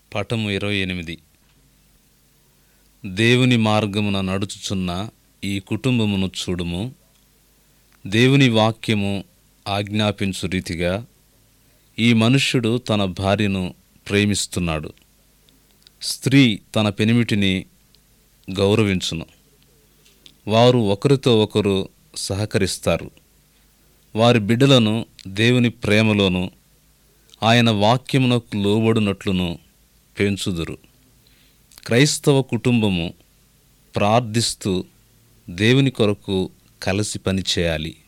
పటము ఇరవై ఎనిమిది దేవుని మార్గమున నడుచుచున్న ఈ కుటుంబమును చూడుము దేవుని వాక్యము ఆజ్ఞాపించు రీతిగా ఈ మనుష్యుడు తన భార్యను ప్రేమిస్తున్నాడు స్త్రీ తన పెనిమిటిని గౌరవించును వారు ఒకరితో ఒకరు సహకరిస్తారు వారి బిడ్డలను దేవుని ప్రేమలోను ఆయన వాక్యమునకు లోబడినట్లును పెంచుదురు క్రైస్తవ కుటుంబము ప్రార్థిస్తూ దేవుని కొరకు కలిసి పనిచేయాలి